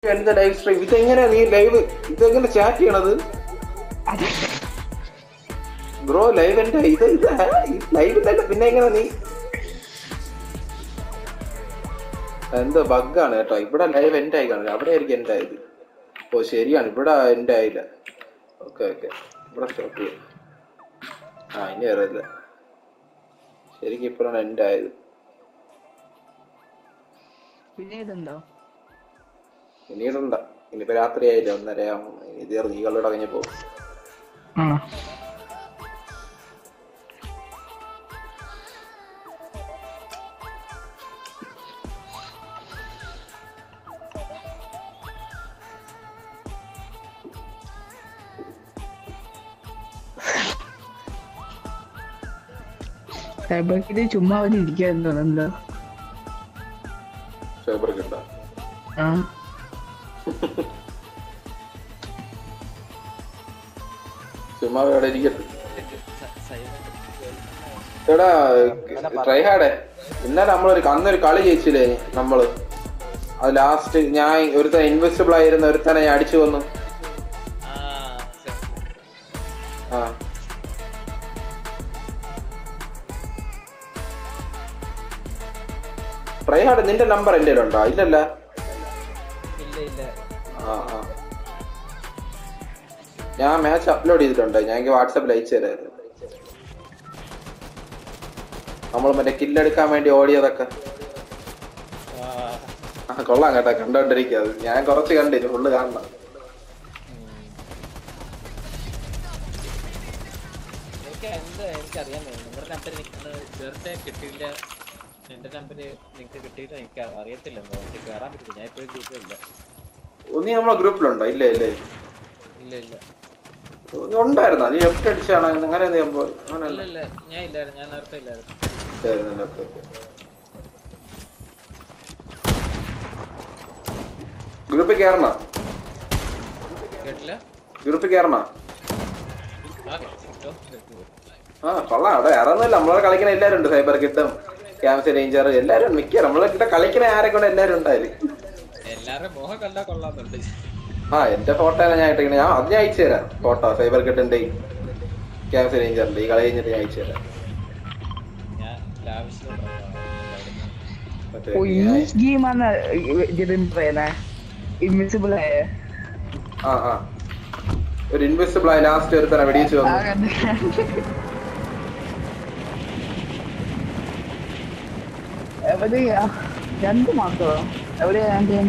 എന്താ live stream ഇതെങ്ങനെയാ നീ ലൈവ് ഇതെങ്ങനെ ചാറ്റ് ചെയ്യണത് അത് ബ്രോ ലൈവ് എന്റെ ഇത് ഇത് ലൈവ് തന്നെ പിന്നെ എങ്ങനെ നീ എന്തോ ബഗ്ഗാണ് കേട്ടോ ഇവിടെ ലൈവ് എന്റെ ആയി കാണില്ല അവിടെ ആയിരിക്കും എന്റെ ആയത് ഓ ശരിയാണ് ഇവിടെ എന്റെ ആയില്ല ഓക്കെ ഓക്കെ ഇവിടെ സ്റ്റോപ്പ് ചെയ്യാം ആ ഇനി അറിയില്ല ശരിക്കും ഇപ്പോഴാണ് എന്റെ ആയത് പിന്നെ ഇതുണ്ടോ പിന്നീടുണ്ട ഇനിയിപ്പോ രാത്രി ആയില്ല ഒന്നര ഇത് നീകളുടെ കഴിഞ്ഞ പോകും ആണോ സൈബർക്കിട്ട് ചുമ്മാ അവിടെ ഇരിക്കാൻ തോന്നുന്നുണ്ടോ ഫേബർക്ക് ഉണ്ടോ ആ ചുമ്മാ ഇവിടെ ഇരിക്കട്ടെ എടാ ട്രൈഹാടെ ഇന്നലെ നമ്മളൊരു അന്നൊരു കളി ജയിച്ചില്ലേ നമ്മള് അത് ലാസ്റ്റ് ഞാൻ ഒരുത്തൻ ഇൻവെസിബിൾ ആയിരുന്ന ഒരുത്തനെ ഞാൻ അടിച്ചു വന്നു ആ ട്രൈഹാഡ് നിന്റെ നമ്പർ എന്റെ ഉണ്ടോ ഇല്ലല്ല ഇല്ല ഇല്ല ആ ആ ഞാൻ മാച്ച് അപ്ലോഡ് ചെയ്തിട്ടുണ്ട് ഞാൻ എനിക്ക് വാട്സാപ്പിൽ അയച്ചു തരായിരുന്നു നമ്മൾ മറ്റേ കില്ലെടുക്കാൻ വേണ്ടി ഓടിയതൊക്കെ ആ, ആ കൊള്ളാം കേട്ടോ കണ്ടോണ്ടിരിക്കുക അത് ഞാൻ കുറച്ച് കണ്ടില്ല ഫുള്ള് കാണണം എനിക്ക് എന്ത് എനിക്കറിയാൻ വയ്യ നിങ്ങളുടെ നമ്പർ എനിക്ക് വെറുതെ കിട്ടിയില്ല എന്റെ നമ്പർ നിങ്ങൾക്ക് കിട്ടിയില്ല എനിക്ക് അറിയത്തില്ല എന്തോ എനിക്ക് കയറാൻ പറ്റില്ല ഞാൻ ഇപ്പോഴും ഗ്രൂപ്പിലില്ല നീ നമ്മളെ ഗ്രൂപ്പിലുണ്ടോ ഇല്ല ഇല്ലേ ഇല്ല ഇല്ല നീ ഉണ്ടായിരുന്നോ നീ ലെഫ്റ്റ് അടിച്ചാണ് അങ്ങനെ നീ അപ്പൊ ഇല്ല അങ്ങനെയല്ല ഇല്ല ഞാൻ ഇല്ലായിരുന്നു ഞാൻ നേരത്തെ ഇല്ലായിരുന്നു ഇല്ലായിരുന്നല്ലോ, ഓക്കേ, ഓക്കേ. ഗ്രൂപ്പിൽ കയറണ കേട്ടില്ല ഗ്രൂപ്പിൽ കയറണ ആ കേട്ടോ ആ കൊള്ളാം അവിടെ വേറെ ഒന്നുമില്ല നമ്മളെ കളിക്കണ എല്ലാരും ഉണ്ട് സൈബർ കിട്ടും ക്യാൻസർ റേഞ്ചർ എല്ലാരും മിക്ക നമ്മളെ കിട്ട കളിക്കണ ആരെ കൊണ്ട് എല്ലാരും ഉണ്ടായിരുന്നു എല്ലാവരുടെയും മോഹം കണ്ടാ കൊള്ളാന്നുണ്ട് ആ എന്റെ ഫോട്ടോ ഞാൻ ഇട്ടിരിക്കണേ ഞാൻ അത് ഞാൻ അയച്ചു തരാം ഫോട്ടോ സൈബർ കിട്ടിന്റെ ക്യാൻസർ റേഞ്ചറിന്റെ ഈ കളി കഴിഞ്ഞിട്ട് ഞാൻ അയച്ചു തരാം ഞാൻ ലാവശ്യം മറ്റേ ഓ ഈ ഗെയിമാണ് ജിതിൻ പറയുന്നേ ഇൻവിസിബിൾ ആയ ആ ആ ഒരു ഇൻവിസിബിൾ ആയി ലാസ്റ്റ് ഒരുത്തനെ വെടിയിച്ചു ആ വന്നു കണ്ട് എവിടെയാ രണ്ട് മാസമോ എവിടെയാ ഞാൻ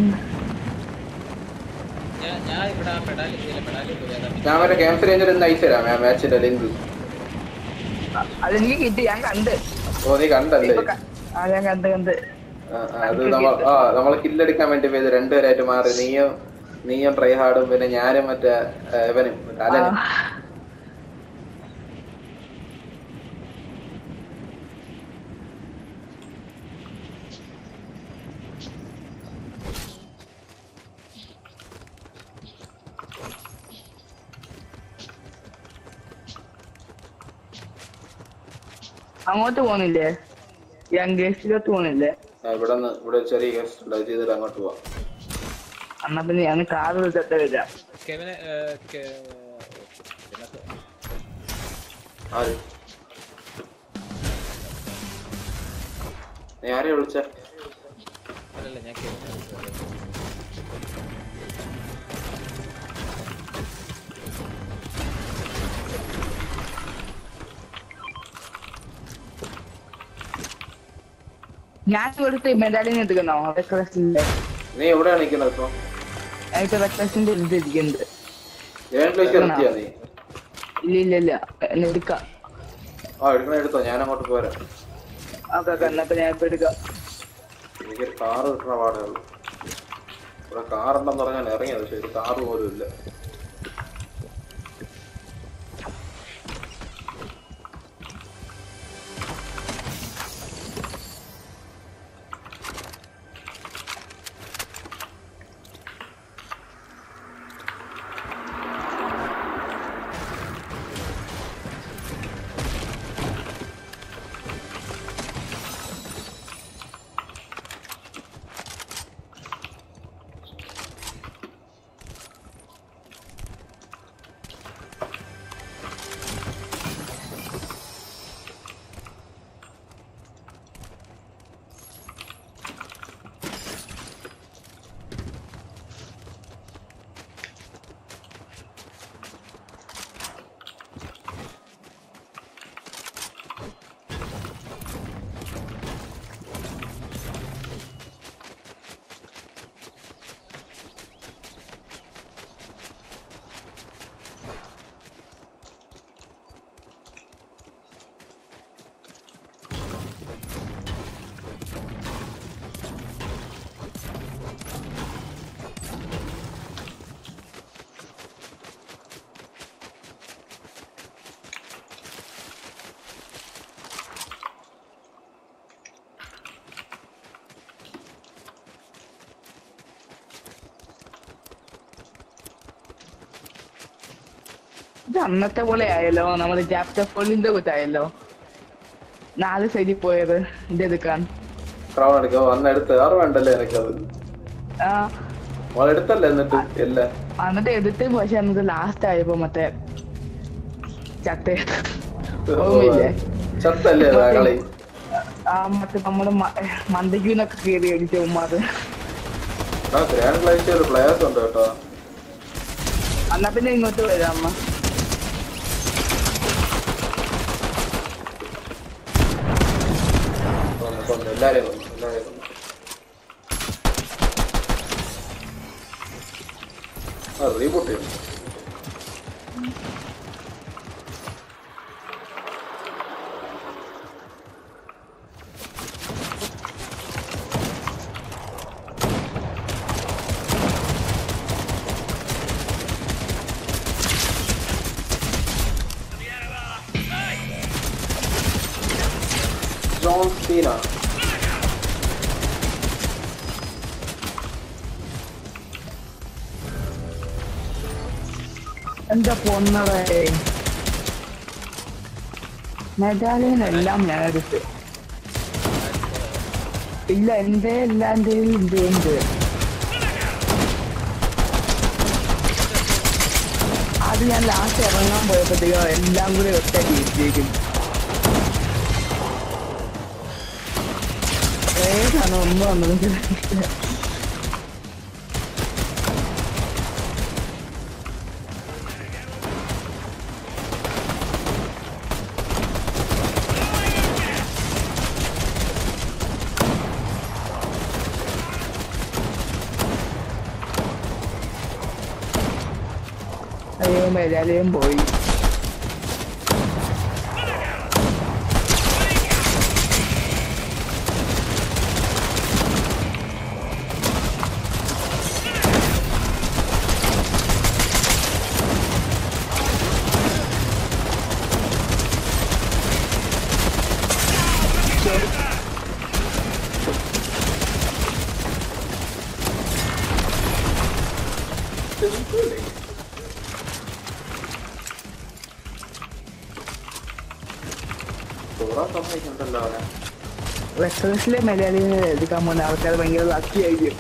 ഞാൻ ഞാൻ ഇവിടെ പെടാലി ഇല്ല പെടാലി പോയി അതാ ഞാൻ മറ്റേ ക്യാൻസർ റേഞ്ചർ ഇന്ന് അയച്ചു തരാം ആ മാച്ചിന്റെ ലിങ്ക് അത് എനിക്ക് കിട്ടി ഞാൻ കണ്ട് ഓ നീ കണ്ടല്ലേ ഇപ്പൊ ക- ആ ഞാൻ കണ്ട് കണ്ട് ആ, ആ, അത് നമ്മൾ ആ നമ്മളെ കില്ലെടുക്കാൻ വേണ്ടി പോയത് രണ്ടുപേരായിട്ട് മാറി നീയും നീയും ട്രൈ ഹാർഡും പിന്നെ ഞാനും മറ്റേ ആ, ഇവനും മറ്റേ അലനും ആ. അങ്ങോട്ട് പോണില്ലേ യങ്കേഴ്സിലോട്ട് പോണില്ലേ ആ, ഇവിടെ നിന്ന് ഇവിടെ ഒരു ചെറിയ ഗസ്റ്റ് ഉണ്ട് അത് ചെയ്തിട്ട് അങ്ങോട്ട് പോവാം എന്നാ പിന്നെ ഞാൻ കാർ വിളിച്ചിട്ട് വരാം കെവിന് പിന്നെ ആര് നീ ആരെയാ വിളിച്ച അല്ലല്ല ഞാൻ കെവിനെ വിളിച്ചത്. ഞാൻ ഇവിടുത്തെ മെഡാലിന് എടുക്കണോ റെക്വസ്റ്റിന്റെ നീ എവിടെയാണ് നിൽക്കുന്നത് ഇപ്പൊ എനിക്ക് റെക്വസ്റ്റിന്റെ ഇത് ഇരിക്കുന്നുണ്ട് ഏഴ് പ്ലേസ് എത്തിയാ നീ ഇല്ല ഇല്ല ഇല്ല എന്നെ എടുക്കാം ആ എടുക്കണ എടുത്തോ ഞാൻ അങ്ങോട്ട് പോരാ ഓക്കെ കണ്ണപ്പ ഞാൻ ഇപ്പൊ എടുക്കാം എനിക്കൊരു കാറ് കിട്ടണ പാടേ ഉള്ളൂ ഇവിടെ കാറുണ്ടെന്ന് പറഞ്ഞാൽ ഇറങ്ങിയത് പക്ഷെ ഒരു കാറ് പോലും ഇല്ല ഇത് അന്നത്തെ പോലെ ആയല്ലോ നമ്മള് ചാപ്റ്റർ ഫോളിന്റെ കൂട്ടായല്ലോ നാല് സൈഡിൽ പോയത് ഇത് എടുക്കാൻ ക്രൗൺ എടുക്കുക വന്ന് എടുത്ത് ആറ് വേണ്ടല്ലേ എനിക്കത് ആ മോൾ എടുത്തല്ലേ എന്നിട്ട് എല്ലാം എന്നിട്ട് എടുത്ത് പക്ഷെ അന്നത് ലാസ്റ്റ് ആയപ്പോ മറ്റേ ചത്ത ഓർമ്മയില്ലേ ചത്തല്ലേ ആ കളി ആ മറ്റേ നമ്മള് മന്ദഗീനൊക്കെ കയറി അടിച്ച ഉമ്മാത് ആ ഗ്രാൻഡ് ഗ്ലേഷ്യർ പ്ലേയേഴ്സ് ഉണ്ട് കേട്ടോ എന്നാ പിന്നെ ഇങ്ങോട്ട് വരാം അമ്മ കൊന്നു, കൊന്നു, എല്ലാരെയും കൊന്നു, എല്ലാരെയും കൊന്നു. ആ റീബൂട്ട് ചെയ്യും ജോൺ സീന എന്താ പൊന്നടേ മെഡാലിയനെല്ലാം ഞാൻ എടുത്ത് ഇല്ല എന്റെ എല്ലാന്റെയും ഇത് ഉണ്ട് അത് ഞാൻ ലാസ്റ്റ് ഇറങ്ങാൻ പോയപ്പോഴത്തേക്കോ എല്ലാം കൂടി ഒറ്റ കീഴ്ത്തിയേക്കും ഏതാണ് ഒന്നും വന്നത് അയ്യോ മെഡാലിയും പോയി സൂറാൻ സമ്മതിക്കുന്നുണ്ടല്ലോ അവനെ വെസ്റ്റേഴ്സിലെ മെഡാലിയെ എടുക്കാൻ പോകുന്ന ആൾക്കാർ ഭയങ്കര ലക്കി ആയിരിക്കും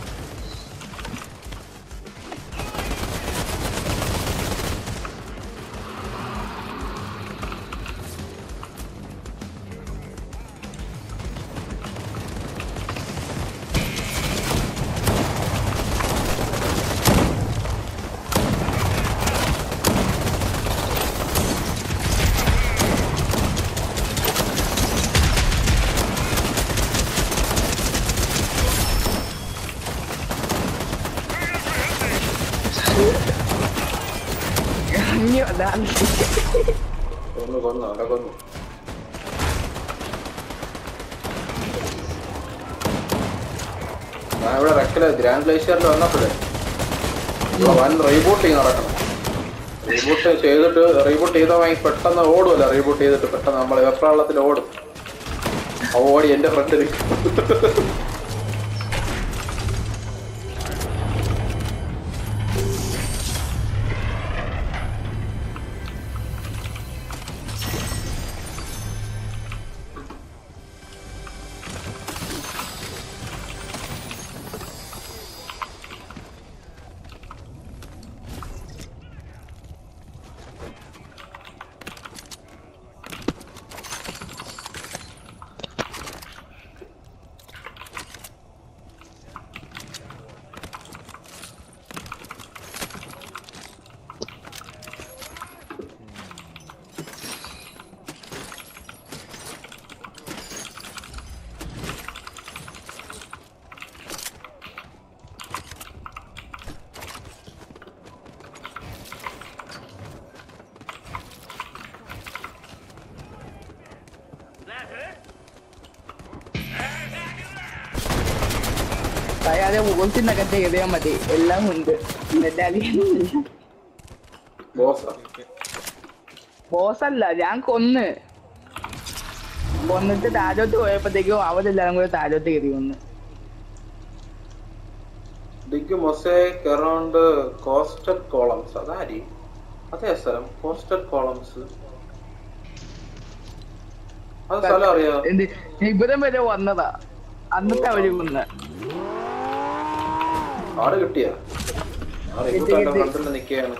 ഇനി അതാണ് കൊന്നു കൊന്നു അവിടെ കൊന്നു ഞാൻ ഇവിടെ റെക്കല് ഗ്രാൻഡ് ഗ്ലേഷ്യറിൽ വന്നപ്പോഴേ ഇവിടെ വൻ റീബൂട്ടിങ് നടക്കണം റീബൂട്ട് ചെയ്തിട്ട് റീബൂട്ട് ചെയ്താൽ വാങ്ങി പെട്ടെന്ന് ഓടുമല്ലോ റീബൂട്ട് ചെയ്തിട്ട് പെട്ടെന്ന് നമ്മൾ വെപ്രാളത്തിൽ ഓടും ആ ഓടി എന്റെ ഫ്രണ്ടിൽ അയാളെ മുഖത്തിനകത്ത് എഴുതിയാൽ മതി എല്ലാം ഉണ്ട് മെഡാലിയൻ ബോസാ ബോസല്ല ഞാൻ കൊന്ന് കൊന്നിട്ട് താഴോട്ട് പോയപ്പോഴത്തേക്കും അവരെല്ലാരും കൂടെ താഴോട്ട് കയറി വന്ന് dig mosaic around coastal columns അതാരി അതേ സ്ഥലം പോസ്റ്റൽ കോളംസ് അത് സ്ഥലം അറിയോ എന്ത് ഇവിടം വരെ വന്നതാ അന്നത്തെ അവര് വന്ന് ആട് കിട്ടിയ ആട് കിട്ടി, ഇങ്ങോട്ട് കിട്ടി. കണ്ടിട്ട് നിക്കുകയാണ്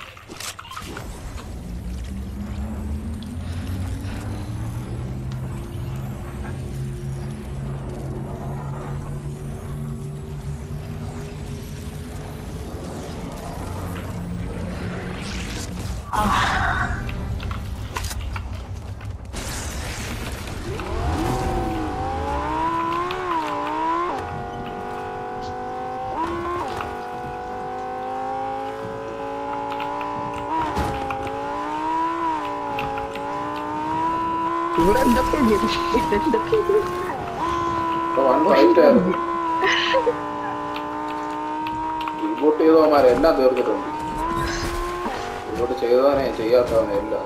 ഇവിടെ എന്തൊക്കെ എന്തൊക്കെ ഇപ്പൊ വൺ ഫൈറ്റ് ആയിരുന്നു റിപ്പോർട്ട് ചെയ്തവന്മാരെ എല്ലാം തീർന്നിട്ടുണ്ട് റിപ്പോർട്ട് ചെയ്തവനെ ചെയ്യാത്തവനെ എല്ലാം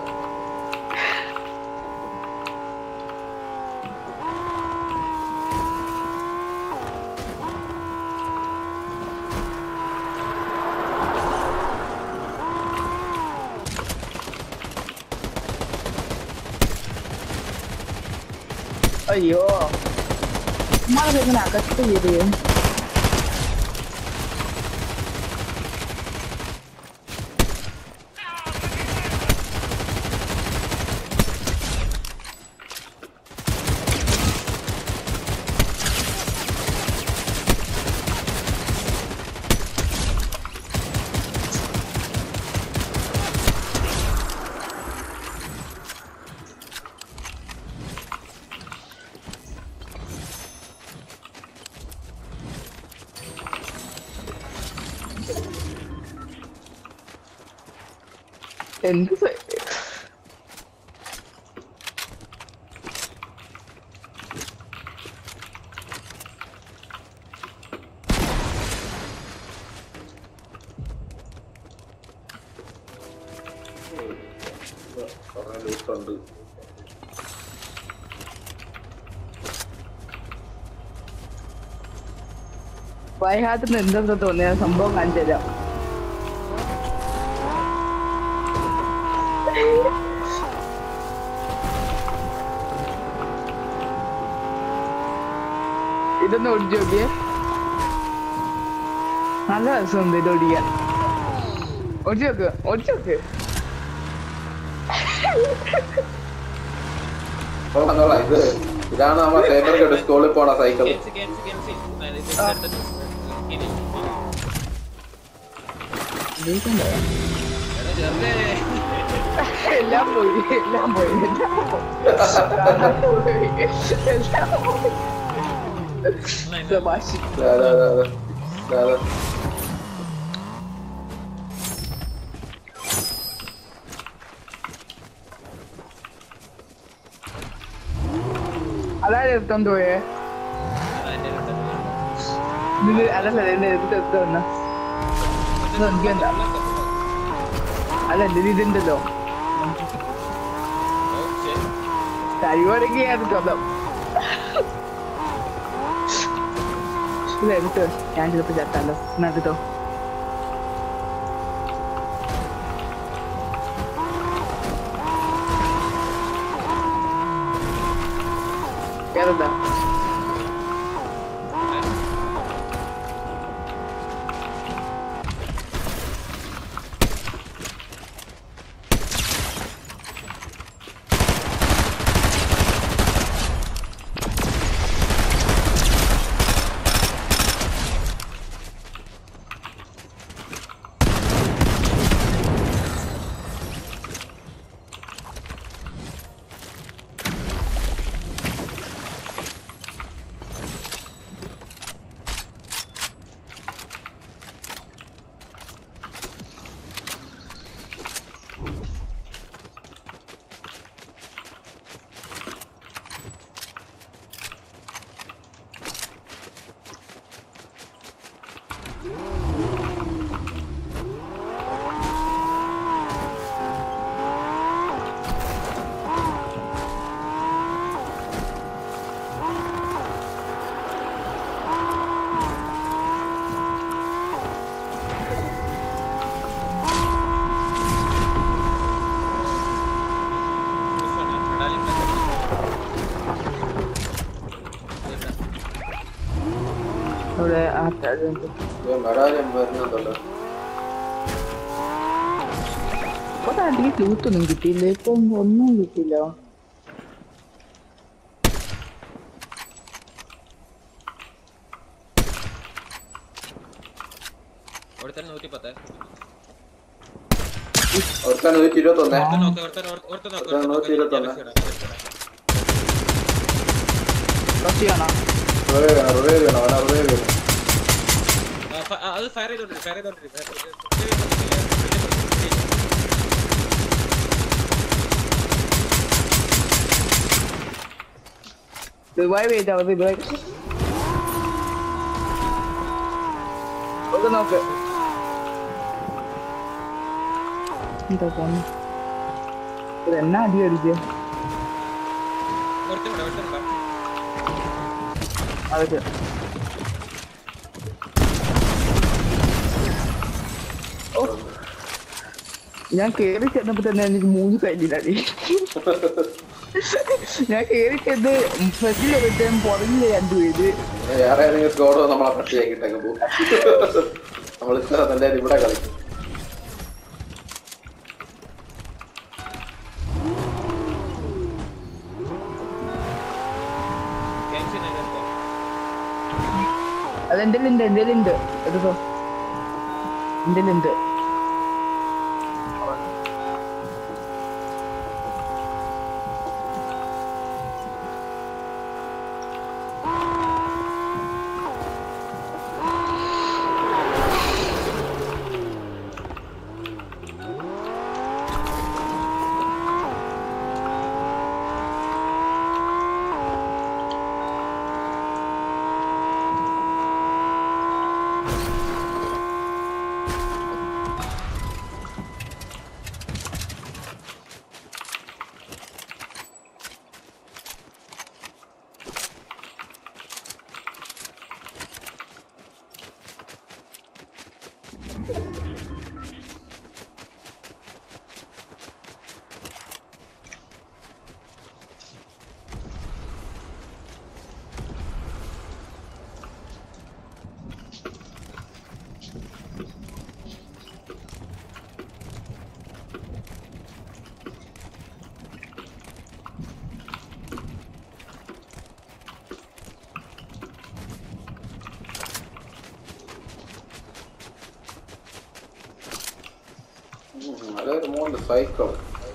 അയ്യോ ഉമ്മാടെ എങ്ങനെ അകത്ത് ചെയ്ത് എന്ത് സ- കുറെ ലൂട്ടുണ്ട് വയനാട്ടിൽ എന്തെന്ന് തോന്നിയ സംഭവം കാണിച്ചു തരാം ഇതൊന്ന് ഓടിച്ചു നോക്കിയേ നല്ല രസമുണ്ട് ഇത് ഓടിക്കാൻ ഓടിച്ചു നോക്ക് ഓടിച്ചു നോക്ക് കൊള്ളാം, കൊള്ളാം. ഇത് ഇതാണ് നമ്മുടെ സൈബർ സ്കൂളിൽ പോണ സൈക്കിൾ കെൻസി കെൻസി കെൻസി ആ, ഇത് എടുത്തിട്ട് ഇനി ജയിക്കണ്ടേ? എടാ ചെറുതേ എല്ലാം പോയി എല്ലാം പോയി എല്ലാം പോയി എല്ലാം പോയി എല്ലാം പോയി തമാശ ദാ, ദാ, ദാ, ദാ. ദാ, ദാ. അതായത് എടുത്തോണ്ട് പോയേ അതിന്റെ അടുത്ത് ഇത് അതല്ല എന്റെ എടുത്ത് എടുത്ത് വന്ന എനിക്ക് വേണ്ട അല്ല എന്റെ ഇതുണ്ടല്ലോ കഴിവടങ്ങി എടുത്തോളാം ഇത് എടുത്ത് ഞാൻ ചിലപ്പോ ചത്താലോ എന്നാ എടുത്തോ ഏതെന്താ അതുകൊണ്ട് ഇവൻ വരാനും വരുന്നുണ്ടല്ലോ ഇപ്പൊ നാട്ടിൽ ലൂത്തൊന്നും കിട്ടിയില്ല ഇപ്പം ഒന്നും കിട്ടിയില്ല ഒരുത്തൻ നൂറ്റി പത്ത് ഒരുത്താൻ നൂറ്റി ഇരുപത്തൊന്നേ ഒരുത്തൻ നോക്ക് ഒരുത്തൻ ഒരുത്തൻ ഒരുത്തൻ നോക്ക് ഒരുത്തൻ നൂറ്റി ഇരുപത്തൊന്ന്. ഫസ്റ്റ് കാണാം റിവൈവ് വേണം റിവൈവ് വേണം അവനെ റിവൈവ് വേണം ആ, ഫ- ആ, അത് ഫയർ ചെയ്തോണ്ടിരി ഫയർ ചെയ്തോണ്ടിരി റിവൈവ് ചെയ്താ മതി റിവൈവ് ഒക്കെ നോക്ക് എന്താ പോന്നെ ഇത് എന്നാ അടി അടിക്കുക ഒരുത്തൻ കൂടെ ഒരുത്തൻ കൂടെ അതൊക്കെ ഓ ഞാൻ കേറി ചെന്നപ്പോ തന്നെ എനിക്ക് മൂന്ന് കയ്യിലടി ഞാൻ കേറി ചെന്ന് ഫ്രണ്ടിലെ വിട്ടും പുറകില് രണ്ടുപേര് ഇനി വേറെ ഏതെങ്കിലും സ്കോഡോ നമ്മളെ പട്ടിയാക്കിട്ടൊക്കെ പോകും നമ്മൾ ഇത്ര നല്ല ഇവിടെ കളിക്കും ഗെയിംസ് എടുത്തോ അതെന്തെല്ലുണ്ട് എന്തെല്ലുണ്ട് എടുത്തോ എന്തെല്ലുണ്ട് ഉം, അതൊരു മൂന്ന് സൈക്കിൾ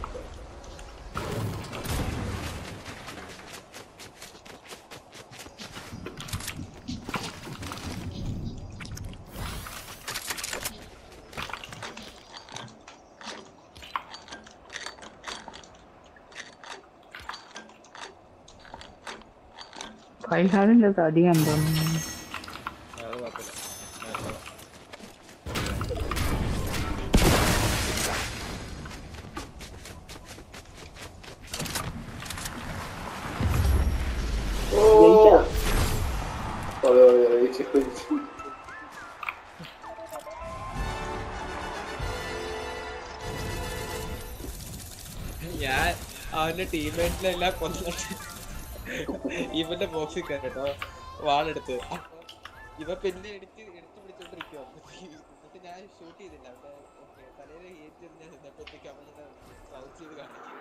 ഫൈഹാറിന്റെ അധികം തോന്നുന്നു അത് കുഴപ്പമില്ല ആ, ഓ അതെ അതെ ജയിച്ചു, ജയിച്ചു. ഞാൻ അവന്റെ ടീംമേറ്റ്സിനെല്ലാം കൊന്നിട്ട് ഇവന്റെ ബോക്സിൽ കയറിട്ടോ വാളെടുത്ത് അപ്പൊ ഇവ പിന്നെ എടുത്ത് എടുത്ത് പിടിച്ചോണ്ടിരിക്കുവോ എന്നിട്ട് ഞാൻ ഷൂട്ട് ചെയ്തില്ല അവന്റെ തലയിലെ ഏറ്റ് ഞാൻ നിന്നപ്പോഴത്തേക്ക് അവൻ ക്രൗച്ച് ചെയ്ത് കാണിക്കും